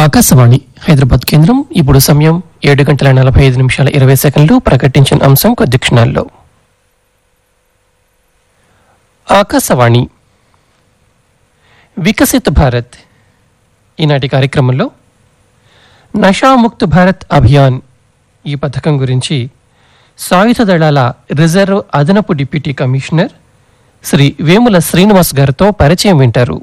ఆకాశవాణి హైదరాబాద్ కేంద్రం ఇప్పుడు సమయం ఏడు గంటల నలభై ఐదు నిమిషాల ఇరవై సెకండ్లు ప్రకటించిన అంశం కొద్ది క్షణాల్లో ఆకాశవాణి వికసిత్ భారత్ ఈనాటి కార్యక్రమంలో నషాముక్త్ భారత్ అభియాన్ ఈ పథకం గురించి సాయుధ దళాల రిజర్వ్ అదనపు డిప్యూటీ కమిషనర్ శ్రీ వేముల శ్రీనివాస్ గారితో పరిచయం వింటారు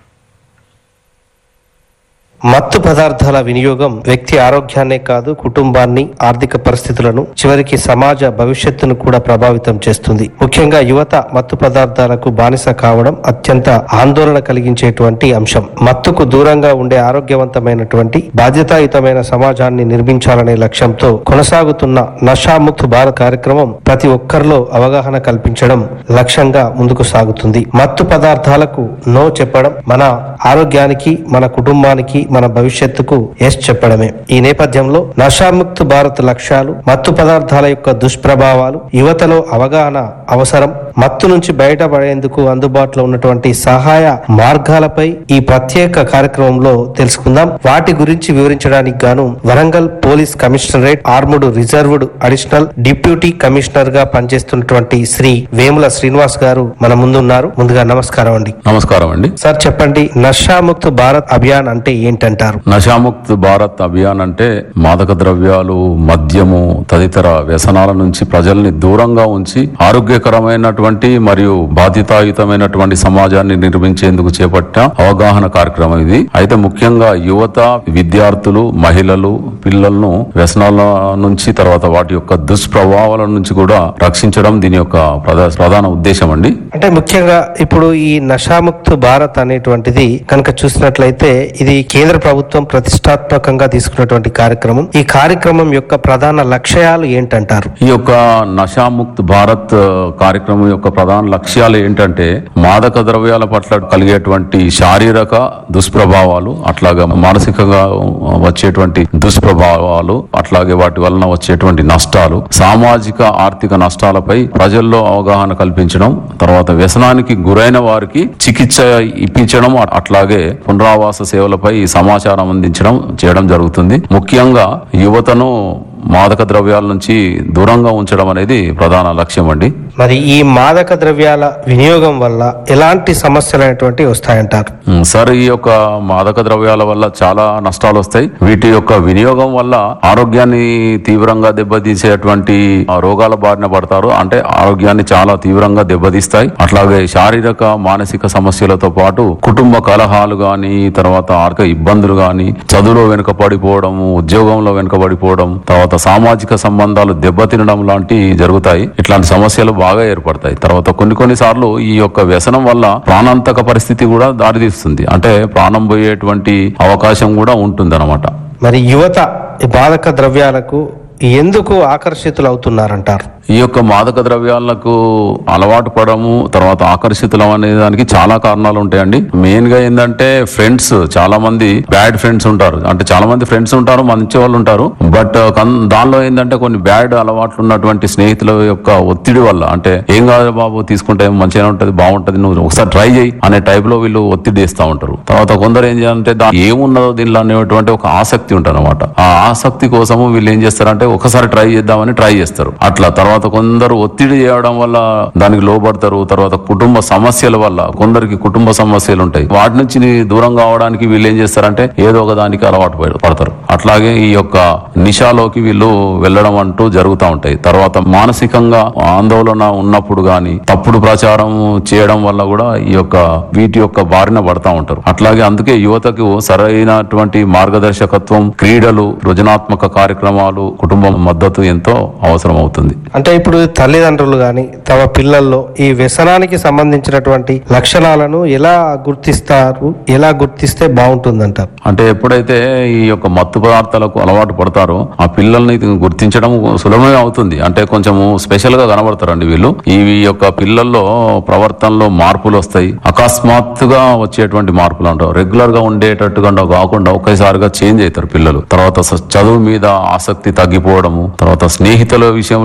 మత్తు పదార్థాల వినియోగం వ్యక్తి ఆరోగ్యాన్నే కాదు కుటుంబాన్ని ఆర్థిక పరిస్థితులను చివరికి సమాజ భవిష్యత్తును కూడా ప్రభావితం చేస్తుంది ముఖ్యంగా యువత మత్తు పదార్థాలకు బానిస కావడం అత్యంత ఆందోళన కలిగించేటువంటి అంశం మత్తుకు దూరంగా ఉండే ఆరోగ్యవంతమైనటువంటి బాధ్యతాయుతమైన సమాజాన్ని నిర్మించాలనే లక్ష్యంతో కొనసాగుతున్న నషాముక్త్ భారత్ కార్యక్రమం ప్రతి ఒక్కరిలో అవగాహన కల్పించడం లక్ష్యంగా ముందుకు సాగుతుంది మత్తు పదార్థాలకు నో చెప్పడం మన ఆరోగ్యానికి మన కుటుంబానికి మన భవిష్యత్తుకు ఎస్ చెప్పడమే ఈ నేపథ్యంలో నషాముక్త్ భారత్ లక్ష్యాలు మత్తు పదార్థాల యొక్క దుష్ప్రభావాలు యువతలో అవగాహన అవసరం మత్తు నుంచి బయటపడేందుకు అందుబాటులో ఉన్నటువంటి సహాయ మార్గాలపై ఈ ప్రత్యేక కార్యక్రమంలో తెలుసుకుందాం వాటి గురించి వివరించడానికి గాను Warangal police commissionerate armed reserved additional deputy commissioner గా పనిచేస్తున్నటువంటి శ్రీ వేముల శ్రీనివాస్ గారు మన ముందున్నారు ముందుగా నమస్కారం అండి నమస్కారం అండి సార్ చెప్పండి నషాముక్త్ భారత్ అభియాన్ అంటే ఏంటంటారు నషాముక్త్ భారత్ అభియాన్ అంటే మాదక ద్రవ్యాలు మద్యము తదితర వ్యసనాల నుంచి ప్రజల్ని దూరంగా ఉంచి ఆరోగ్యకరమైనటువంటి మరియు బాధ్యతాయుతమైనటువంటి సమాజాన్ని నిర్మించేందుకు చేపట్టిన అవగాహన కార్యక్రమం ఇది అయితే ముఖ్యంగా యువత విద్యార్థులు మహిళలు పిల్లలను వ్యసనాల నుంచి తర్వాత వాటి యొక్క దుష్ప్రభావాల నుంచి కూడా రక్షించడం దీని యొక్క ప్రధా- ప్రధాన ఉద్దేశం అండి అంటే ముఖ్యంగా ఇప్పుడు ఈ నషాముక్త్ భారత్ అనేటువంటిది కనుక చూసినట్లయితే ఇది కేంద్ర ప్రభుత్వం ప్రతిష్టాత్మకంగా తీసుకున్నటువంటి కార్యక్రమం ఈ కార్యక్రమం యొక్క ప్రధాన లక్ష్యాలు ఏంటంటారు ఈ యొక్క నషాముక్త్ భారత్ కార్యక్రమం యొక్క ప్రధాన లక్ష్యాలు ఏంటంటే మాదక ద్రవ్యాల పట్ల కలిగేటువంటి శారీరక దుష్ప్రభావాలు అట్లాగే మానసికంగా వచ్చేటువంటి దుష్ప్రభావాలు అట్లాగే వాటి వలన వచ్చేటువంటి నష్టాలు సామాజిక ఆర్థిక నష్టాలపై ప్రజల్లో అవగాహన కల్పించడం తర్వాత వ్యసనానికి గురైన వారికి చికిత్స ఇప్పించడం అట్లాగే పునరావాస సేవలపై సమాచారం అందించడం చేయడం జరుగుతుంది ముఖ్యంగా యువతను మాదక ద్రవ్యాల నుంచి దూరంగా ఉంచడం అనేది ప్రధాన లక్ష్యం అండి మరి ఈ మాదక ద్రవ్యాల వినియోగం వల్ల ఎలాంటి సమస్యలు అనేటువంటి వస్తాయంటారు ఉమ్, సార్ ఈ యొక్క మాదక ద్రవ్యాల వల్ల చాలా నష్టాలు వస్తాయి వీటి యొక్క వినియోగం వల్ల ఆరోగ్యాన్ని తీవ్రంగా దెబ్బతీసేటువంటి ఆ, రోగాల బారిన పడతారు అంటే ఆరోగ్యాన్ని చాలా తీవ్రంగా దెబ్బతీస్తాయి అట్లాగే శారీరక మానసిక సమస్యలతో పాటు కుటుంబ కలహాలు గాని తర్వాత ఆర్థిక ఇబ్బందులు గాని చదువులో వెనుకబడిపోవడం ఉద్యోగంలో వెనుకబడిపోవడం తర్వాత సామాజిక సంబంధాలు దెబ్బతినడం లాంటివి జరుగుతాయి ఇట్లాంటి సమస్యలు బాగా ఏర్పడతాయి తర్వాత కొన్ని కొన్ని సార్లు ఈ యొక్క వ్యసనం వల్ల ప్రాణాంతక పరిస్థితి కూడా దారితీస్తుంది అంటే ప్రాణం పోయేటువంటి అవకాశం కూడా ఉంటుంది మరి యువత ఈ మాదక ద్రవ్యాలకు ఎందుకు ఆకర్షితులు అవుతున్నారంటారు ఈ యొక్క మాదక ద్రవ్యాలకు అలవాటు పడము తర్వాత ఆకర్షితులం అనే దానికి చాలా కారణాలు ఉంటాయండి మెయిన్ గా ఏంటంటే ఫ్రెండ్స్ చాలా మంది బ్యాడ్ ఫ్రెండ్స్ ఉంటారు అంటే చాలా మంది ఫ్రెండ్స్ ఉంటారు మంచి వాళ్ళు ఉంటారు బట్ దానిలో ఏంటంటే కొన్ని బ్యాడ్ అలవాట్లు ఉన్నటువంటి స్నేహితుల యొక్క ఒత్తిడి వల్ల అంటే ఏం కాదు బాబు తీసుకుంటే మంచిగా ఉంటది బాగుంటది నువ్వు ఒకసారి ట్రై చేయి అనే టైప్ లో వీళ్ళు ఒత్తిడి చేస్తూ ఉంటారు తర్వాత కొందరు ఏం చేయాలంటే దా- ఏమున్నదో దీనిలో అనేటువంటి ఒక ఆసక్తి ఉంటుంది అనమాట ఆ ఆసక్తి కోసము వీళ్ళు ఏం చేస్తారంటే ఒకసారి ట్రై చేద్దామని ట్రై చేస్తారు అట్లా తర్వాత కొందరు ఒత్తిడి చేయడం వల్ల దానికి లోబడతారు తర్వాత కుటుంబ సమస్యల వల్ల కొందరికి కుటుంబ సమస్యలు ఉంటాయి వాటి నుంచి నీ దూరం కావడానికి వీళ్ళు ఏం చేస్తారంటే ఏదో ఒక దానికి అలవాటు పడ- పడతారు అట్లాగే ఈ యొక్క నిషాలోకి వీళ్ళు వెళ్ళడం అంటూ జరుగుతూ ఉంటాయి తర్వాత మానసికంగా ఆందోళన ఉన్నప్పుడు గాని తప్పుడు ప్రచారం చేయడం వల్ల కూడా ఈ యొక్క వీటి యొక్క బారిన పడతా ఉంటారు అట్లాగే అందుకే యువతకు సరైనటువంటి మార్గదర్శకత్వం క్రీడలు సృజనాత్మక కార్యక్రమాలు కుటుంబం మద్దతు ఎంతో అవసరం అవుతుంది అంటే ఇప్పుడు తల్లిదండ్రులు గాని తమ పిల్లల్లో ఈ వ్యసనానికి సంబంధించినటువంటి లక్షణాలను ఎలా గుర్తిస్తారు ఎలా గుర్తిస్తే బాగుంటుందంటారు అంటే ఎప్పుడైతే ఈ యొక్క మత్తు పదార్థాలకు అలవాటు పడతారో ఆ పిల్లల్ని గుర్తించడం సులభమే అవుతుంది అంటే కొంచెము స్పెషల్ గా కనబడతారండి వీళ్ళు ఈ యొక్క పిల్లల్లో ప్రవర్తనలో మార్పులు వస్తాయి అకస్మాత్తుగా వచ్చేటువంటి మార్పులు అంటారు రెగ్యులర్ గా ఉండేటట్టుగా కాకుండా ఒకేసారిగా చేంజ్ అవుతారు పిల్లలు తర్వాత స- చదువు మీద ఆసక్తి తగ్గిపోవడము తర్వాత స్నేహితుల విషయంలో కూడా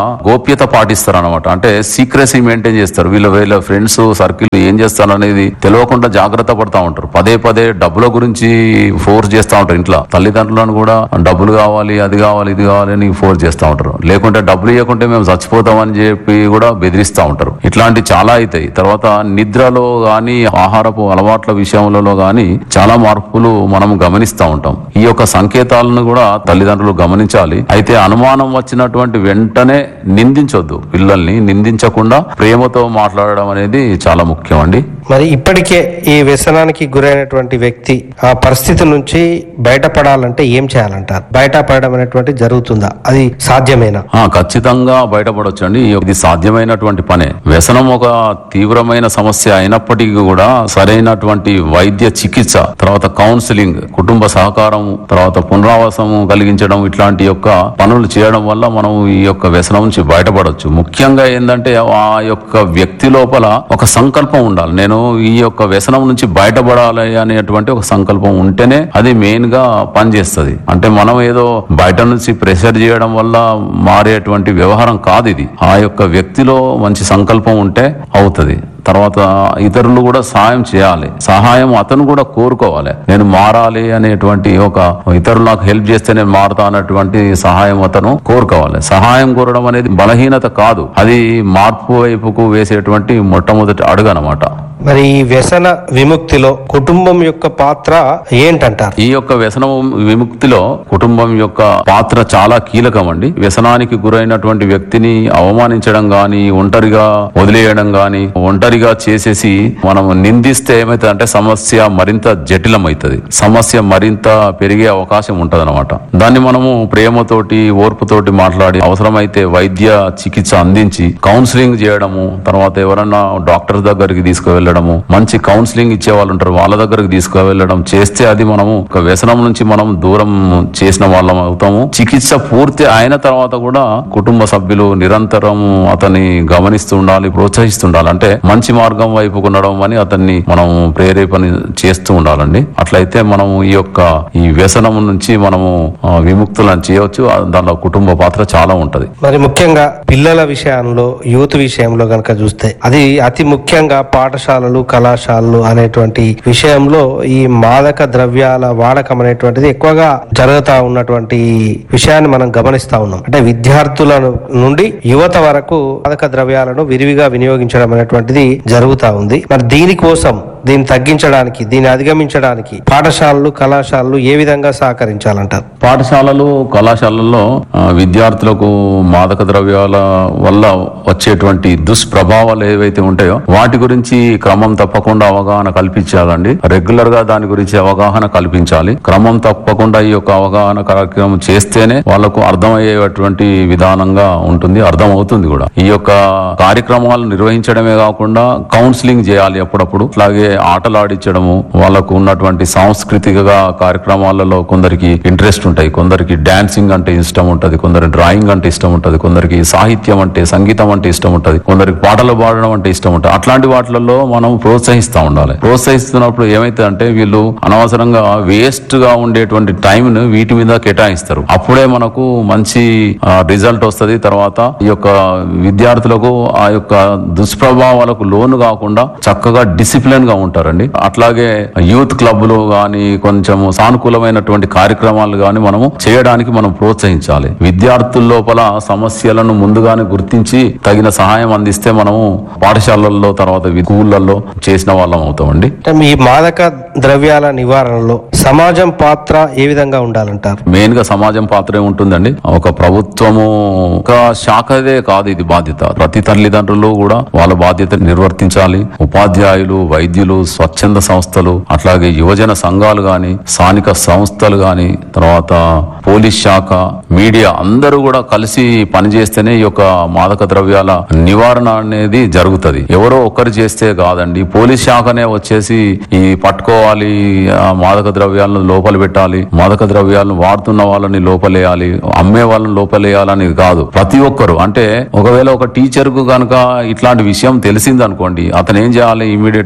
గోప్యత పాటిస్తారు అనమాట అంటే సీక్రసీ మెయింటైన్ చేస్తారు వీళ్ళ వీళ్ళ ఫ్రెండ్స్ సర్కిల్ ఏం చేస్తారు అనేది తెలియకుండా జాగ్రత్త పడతా ఉంటారు పదే పదే డబ్బుల గురించి ఫోర్స్ చేస్తా ఉంటారు ఇంట్లో తల్లిదండ్రులను కూడా డబ్బులు కావాలి అది కావాలి ఇది కావాలి అని ఫోర్స్ చేస్తా ఉంటారు లేకుంటే డబ్బులు ఇవ్వకుంటే మేము చచ్చిపోతామని చెప్పి కూడా బెదిరిస్తా ఉంటారు ఇట్లాంటి చాలా అవుతాయి తర్వాత నిద్రలో గాని ఆహారపు అలవాట్ల విషయంలో గాని చాలా మార్పులు మనం గమనిస్తా ఉంటాం ఈ యొక్క సంకేతాలను కూడా తల్లిదండ్రులు గమనించాలి అయితే అనుమానం వచ్చినటువంటి వెంటనే నిందించొద్దు పిల్లల్ని నిందించకుండా ప్రేమతో మాట్లాడడం అనేది చాలా ముఖ్యం అండి మరి ఇప్పటికే ఈ వ్యసనానికి గురైనటువంటి వ్యక్తి ఆ పరిస్థితి నుంచి బయటపడాలంటే ఏం చేయాలంటారు బయటపడడం అనేటువంటి జరుగుతుందా అది సాధ్యమేనా ఆ ఖచ్చితంగా బయటపడొచ్చు అండి ఇది సాధ్యమైనటువంటి పనే వ్యసనం ఒక తీవ్రమైన సమస్య అయినప్పటికీ కూడా సరైనటువంటి వైద్య చికిత్స తర్వాత కౌన్సిలింగ్ కుటుంబ సహకారం తర్వాత పునరావాసము కలిగించడం ఇట్లాంటి యొక్క పనులు చేయడం వల్ల మనం ఈ యొక్క వ్యసనం నుంచి బయటపడొచ్చు ముఖ్యంగా ఏంటంటే ఆ యొక్క వ్యక్తి లోపల ఒక సంకల్పం ఉండాలి నేను ఈ యొక్క వ్యసనం నుంచి బయటపడాలి అనేటువంటి ఒక సంకల్పం ఉంటేనే అది మెయిన్ గా పనిచేస్తుంది అంటే మనం ఏదో బయట నుంచి ప్రెషర్ చేయడం వల్ల మారేటువంటి వ్యవహారం కాదు ఇది ఆ యొక్క వ్యక్తిలో మంచి సంకల్పం ఉంటే అవుతుంది తర్వాత ఇతరులు కూడా సహాయం చేయాలి సహాయం అతను కూడా కోరుకోవాలి నేను మారాలి అనేటువంటి ఒక ఇతరులు నాకు హెల్ప్ చేస్తే నేను మారుతా అన్నటువంటి సహాయం అతను కోరుకోవాలి సహాయం కోరడం అనేది బలహీనత కాదు అది మార్పు వైపుకు వేసేటువంటి మొట్టమొదటి అడుగు అనమాట మరి ఈ వ్యసన విముక్తిలో కుటుంబం యొక్క పాత్ర ఏంటంటారు ఈ యొక్క వ్యసనం విముక్తిలో కుటుంబం యొక్క పాత్ర చాలా కీలకం అండి వ్యసనానికి గురైనటువంటి వ్యక్తిని అవమానించడం గాని ఒంటరిగా వదిలేయడం గాని ఒంటరిగా చేసేసి మనం నిందిస్తే ఏమైతుంది అంటే సమస్య మరింత జటిలమవుతుంది సమస్య మరింత పెరిగే అవకాశం ఉంటది దాన్ని మనము ప్రేమతోటి ఓర్పుతోటి మాట్లాడి అవసరమైతే వైద్య చికిత్స అందించి కౌన్సిలింగ్ చేయడము తర్వాత ఎవరన్నా డాక్టర్ దగ్గరికి తీసుకువెళ్ళడము మంచి కౌన్సిలింగ్ ఇచ్చే వాళ్ళు ఉంటారు వాళ్ళ దగ్గరికి తీసుకువెళ్ళడం చేస్తే అది మనము ఒక వ్యసనం నుంచి మనం దూరం చేసిన వాళ్ళం అవుతాము చికిత్స పూర్తి అయిన తర్వాత కూడా కుటుంబ సభ్యులు నిరంతరం అతన్ని గమనిస్తూ ఉండాలి ప్రోత్సహిస్తుండాలి అంటే మంచి మార్గం వైపుకు ఉండడం అని అతన్ని మనం ప్రేరేపణ చేస్తూ ఉండాలండి అట్లయితే మనం ఈ యొక్క ఈ వ్యసనం నుంచి మనము ఆ, విముక్తులను చేయవచ్చు ఆ, దానిలో కుటుంబ పాత్ర చాలా ఉంటది మరి ముఖ్యంగా పిల్లల విషయంలో యూత్ విషయంలో గనక చూస్తే అది అతి ముఖ్యంగా పాఠశాలలు కళాశాలలు అనేటువంటి విషయంలో ఈ మాదక ద్రవ్యాల వాడకం అనేటువంటిది ఎక్కువగా జరుగుతా ఉన్నటువంటి విషయాన్ని మనం గమనిస్తా ఉన్నాం అంటే విద్యార్థుల నుండి యువత వరకు మాదక ద్రవ్యాలను విరివిగా వినియోగించడం అనేటువంటిది జరుగుతా ఉంది మరి దీనికోసం దీన్ని తగ్గించడానికి దీన్ని అధిగమించడానికి పాఠశాలలు కళాశాలలు ఏ విధంగా సహకరించాలంటారు పాఠశాలలు కళాశాలల్లో ఆ, విద్యార్థులకు మాదక ద్రవ్యాల వల్ల వచ్చేటువంటి దుష్ప్రభావాలు ఏవైతే ఉంటాయో వాటి గురించి క్రమం తప్పకుండా అవగాహన కల్పించాలండి రెగ్యులర్ గా దాని గురించి అవగాహన కల్పించాలి క్రమం తప్పకుండా ఈ యొక్క అవగాహన కార్యక్రమం చేస్తేనే వాళ్ళకు అర్థమయ్యేటువంటి విధానంగా ఉంటుంది అర్థం అవుతుంది కూడా ఈ యొక్క కార్యక్రమాలు నిర్వహించడమే కాకుండా కౌన్సిలింగ్ చేయాలి అప్పుడప్పుడు అలాగే ఆటలు ఆడించడము వాళ్ళకు ఉన్నటువంటి సాంస్కృతిక కార్యక్రమాలలో కొందరికి ఇంట్రెస్ట్ ఉంటాయి కొందరికి డాన్సింగ్ అంటే ఇష్టం ఉంటది కొందరికి డ్రాయింగ్ అంటే ఇష్టం ఉంటది కొందరికి సాహిత్యం అంటే సంగీతం అంటే ఇష్టం ఉంటది కొందరికి పాటలు పాడడం అంటే ఇష్టం ఉంటుంది అట్లాంటి వాటిలలో మనం ప్రోత్సహిస్తా ఉండాలి ప్రోత్సహిస్తున్నప్పుడు ఏమైతే అంటే వీళ్ళు అనవసరంగా వేస్ట్ గా ఉండేటువంటి టైం ను వీటి మీద కేటాయిస్తారు అప్పుడే మనకు మంచి రిజల్ట్ వస్తది తర్వాత ఈ యొక్క విద్యార్థులకు ఆ యొక్క దుష్ప్రభావాలకు లోను కాకుండా చక్కగా డిసిప్లిన్ గా ఉంటారండి అట్లాగే యూత్ క్లబ్లు గాని కొంచెం సానుకూలమైనటువంటి కార్యక్రమాలు గాని మనము చేయడానికి మనం ప్రోత్సహించాలి విద్యార్థుల లోపల సమస్యలను ముందుగానే గుర్తించి తగిన సహాయం అందిస్తే మనము పాఠశాలల్లో తర్వాత స్కూళ్ళల్లో చేసిన వాళ్ళం అవుతామండి అంటే ఈ మాదక ద్రవ్యాల నివారణలో సమాజం పాత్ర ఏ విధంగా ఉండాలంటారు మెయిన్ గా సమాజం పాత్రే ఉంటుందండి ఒక ప్రభుత్వము ఒక శాఖదే కాదు ఇది బాధ్యత ప్రతి తల్లిదండ్రులు కూడా వాళ్ళ బాధ్యత నిర్వర్తించాలి ఉపాధ్యాయులు వైద్యులు స్వచ్ఛంద సంస్థలు అట్లాగే యువజన సంఘాలు గాని స్థానిక సంస్థలు గాని తర్వాత పోలీస్ శాఖ మీడియా అందరూ కూడా కలిసి పనిచేస్తేనే ఈ యొక్క మాదక ద్రవ్యాల నివారణ అనేది జరుగుతది ఎవరో ఒక్కరు చేస్తే కాదండి పోలీస్ శాఖనే వచ్చేసి ఈ పట్టుకోవాలి ఆ మాదక ద్రవ్యాలను లోపల పెట్టాలి మాదక ద్రవ్యాలను వాడుతున్న వాళ్ళని లోపలేయాలి అమ్మే వాళ్ళని లోపలేయాలని కాదు ప్రతి ఒక్కరు అంటే ఒకవేళ ఒక టీచర్ కు గనక ఇట్లాంటి విషయం తెలిసింది అనుకోండి అతను ఏం చేయాలి immediate one one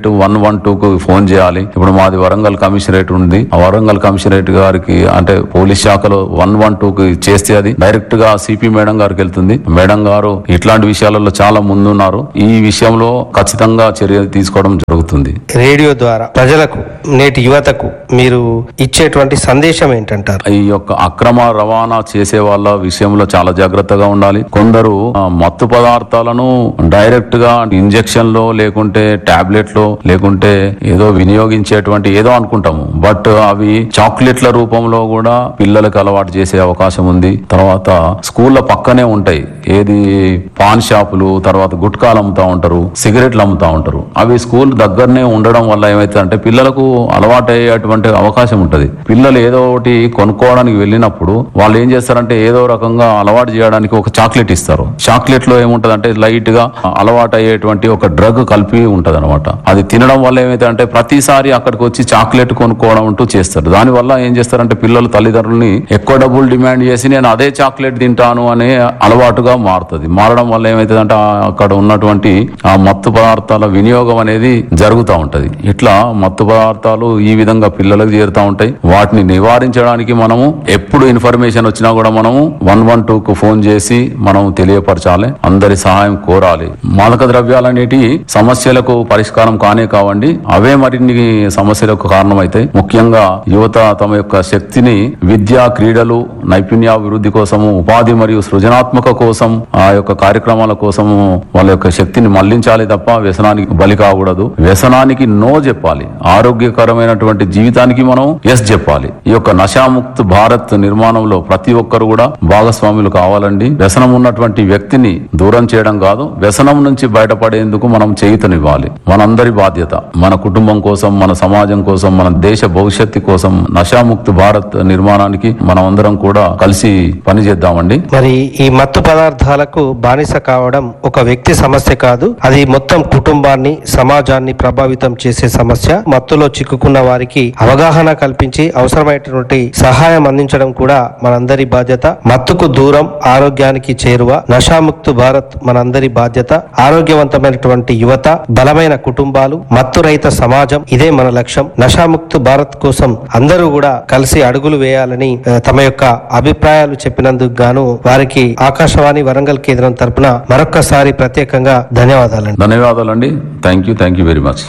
one two కు ఫోన్ చేయాలి ఇప్పుడు మాది వరంగల్ కమిషనరేట్ ఉంది ఆ వరంగల్ కమిషనరేట్ గారికి అంటే పోలీస్ శాఖలో వన్ వన్ టూ కి చేస్తే అది డైరెక్ట్ గా సిపి మేడం గారికి వెళ్తుంది మేడం గారు ఇట్లాంటి విషయాలలో చాలా ముందున్నారు ఈ విషయంలో ఖచ్చితంగా చర్య తీసుకోవడం జరుగుతుంది రేడియో ద్వారా ప్రజలకు నేటి యువతకు మీరు ఇచ్చేటువంటి సందేశం ఏంటంటారు ఈ యొక్క అక్రమ రవాణా చేసే వాళ్ళ విషయంలో చాలా జాగ్రత్తగా ఉండాలి కొందరు ఆ, మత్తు పదార్థాలను డైరెక్ట్ గా ఇంజెక్షన్ లో లేకుంటే టాబ్లెట్ లో లేకుంటే ఏదో వినియోగించేటువంటి ఏదో అనుకుంటాము బట్ అవి చాక్లెట్ల రూపంలో కూడా పిల్లలకు అలవాటు చేసే అవకాశం ఉంది తర్వాత స్కూళ్ళ పక్కనే ఉంటాయి ఏది పాన్ షాపులు తర్వాత గుట్కాలు అమ్ముతా ఉంటారు సిగరెట్లు అమ్ముతా ఉంటారు అవి స్కూల్ దగ్గరనే ఉండడం వల్ల ఏమైతే అంటే పిల్లలకు అలవాటు అయ్యేటువంటి అవకాశం ఉంటది పిల్లలు ఏదో ఒకటి కొనుక్కోవడానికి వెళ్ళినప్పుడు వాళ్ళు ఏం చేస్తారంటే ఏదో రకంగా అలవాటు చేయడానికి ఒక చాక్లెట్ ఇస్తారు చాక్లెట్ లో ఏముంటది అంటే లైట్ గా అలవాటు అయ్యేటువంటి ఒక డ్రగ్ కలిపి ఉంటది అది తినడం వల్ల ఏమైతే అంటే ప్రతిసారి అక్కడికి వచ్చి చాక్లెట్ కొనుక్కోవడం అంటూ చేస్తారు దాని వల్ల ఏం చేస్తారంటే పిల్లలు తల్లిదండ్రుల్ని ఎక్కువ డబ్బులు డిమాండ్ చేసి నేను అదే చాక్లెట్ తింటాను అనే అలవాటుగా మారుతుంది మారడం వల్ల ఏమైతుంది అంటే అక్కడ ఉన్నటువంటి ఆ మత్తు పదార్థాల వినియోగం అనేది జరుగుతూ ఉంటది ఇట్లా మత్తు పదార్థాలు ఈ విధంగా పిల్లలకు చేరుతా ఉంటాయి వాటిని నివారించడానికి మనము ఎప్పుడు ఇన్ఫర్మేషన్ వచ్చినా కూడా మనము వన్ వన్ టూ కు ఫోన్ చేసి మనం తెలియపరచాలి అందరి సహాయం కోరాలి మాదక ద్రవ్యాలు అనేటివి సమస్యలకు పరిష్కారం కానే కావండి అవే మరిన్ని సమస్యలకు కారణమైతాయి ముఖ్యంగా యువత తమ యొక్క శక్తిని విద్య క్రీడలు నైపుణ్యాభివృద్ధి కోసము ఉపాధి మరియు సృజనాత్మక కోసం ఆ యొక్క కార్యక్రమాల కోసము వాళ్ళ యొక్క శక్తిని మళ్లించాలి తప్ప వ్యసనానికి బలి కాకూడదు వ్యసనానికి నో చెప్పాలి ఆరోగ్యకరమైనటువంటి జీవితానికి మనం ఎస్ చెప్పాలి ఈ యొక్క నశాముక్త్ భారత్ నిర్మాణంలో ప్రతి ఒక్కరు కూడా భాగస్వాములు కావాలండి వ్యసనం ఉన్నటువంటి వ్యక్తిని దూరం చేయడం కాదు వ్యసనం నుంచి బయటపడేందుకు మనం చేయుతనివ్వాలి మనందరి బాధ్యత మన కుటుంబం కోసం మన సమాజం కోసం మన దేశ భవిష్యత్తు కోసం నశాముక్త్ భారత్ నిర్మాణానికి మనం అందరం కూడా కలిసి పనిచేద్దామండి మరి ఈ మత్తు పదార్థాలకు బానిస కావడం ఒక వ్యక్తి సమస్య కాదు అది మొత్తం కుటుంబాన్ని సమాజాన్ని ప్రభావితం చేసే సమస్య మత్తులో చిక్కుకున్న వారికి అవగాహన కల్పించి అవసరమైనటువంటి సహాయం అందించడం కూడా మనందరి బాధ్యత మత్తుకు దూరం ఆరోగ్యానికి చేరువ నషాముక్తు భారత్ మనందరి బాధ్యత ఆరోగ్యవంతమైనటువంటి యువత బలమైన కుటుంబాలు మత్తు రహిత సమాజం ఇదే మన లక్ష్యం నషాముక్తు భారత్ కోసం అందరూ కూడా కలిసి అడుగులు వేయాలని ఆ, తమ యొక్క అభిప్రాయాలు చెప్పినందుకు గాను వారికి ఆకాశవాణి వరంగల్ కేంద్రం తరపున మరొక్కసారి ప్రత్యేకంగా ధన్యవాదాలండి ధన్యవాదాలండి thank you thank you very much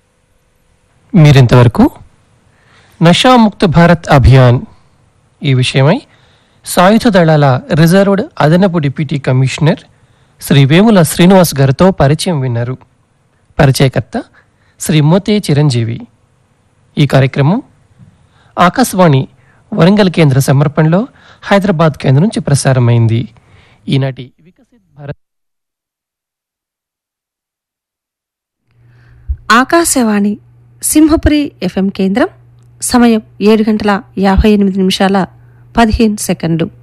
మీరింతవరకు నషాముక్త భారత్ అభియాన్ ఈ విషయమై సాయుధ దళాల రిజర్వ్డ్ అదనపు డిప్యూటీ కమిషనర్ శ్రీ వేముల శ్రీనివాస్ గారితో పరిచయం విన్నారు పరిచయకర్త శ్రీ మోతే చిరంజీవి ఈ కార్యక్రమం ఆకాశవాణి వరంగల్ కేంద్ర సమర్పణలో హైదరాబాద్ కేంద్రం నుంచి ప్రసారమైంది ఈనాటి వికసిత్ భారత్ ఆకాశవాణి సింహపురి ఎఫ్ఎం కేంద్రం సమయం ఏడు గంటల యాభై ఎనిమిది నిమిషాల పదిహేను సెకండ్లు